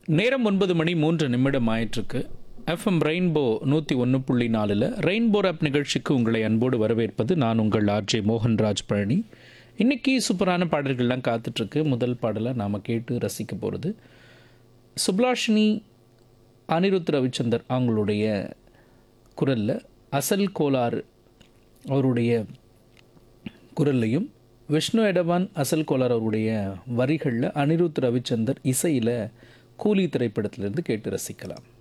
நேரம் ஒன்பது மணி மூன்று நிமிடம் ஆயிட்டிருக்கு எஃப்எம் ரெயின்போ நூற்றி ஒன்று புள்ளி நாலில் ரெயின்போ ஆப் நிகழ்ச்சிக்கு உங்களை அன்போடு வரவேற்பது நான் உங்கள் ஆர்ஜே மோகன்ராஜ் பழனி இன்னைக்கு சூப்பரான பாடல்கள்லாம் காத்துட்ருக்கு முதல் பாடலை நாம் கேட்டு ரசிக்க போகிறது சுப்லாஷினி அனிருத் ரவிச்சந்தர் அவங்களுடைய குரலில் அசல் கோளாறு அவருடைய குரல்லையும் விஷ்ணு எடவான் அசல் கோலார் அவருடைய வரிகளில் அனிருத் ரவிச்சந்தர் இசையில் கூலி திரைப்படத்திலிருந்து கேட்டு ரசிக்கலாம்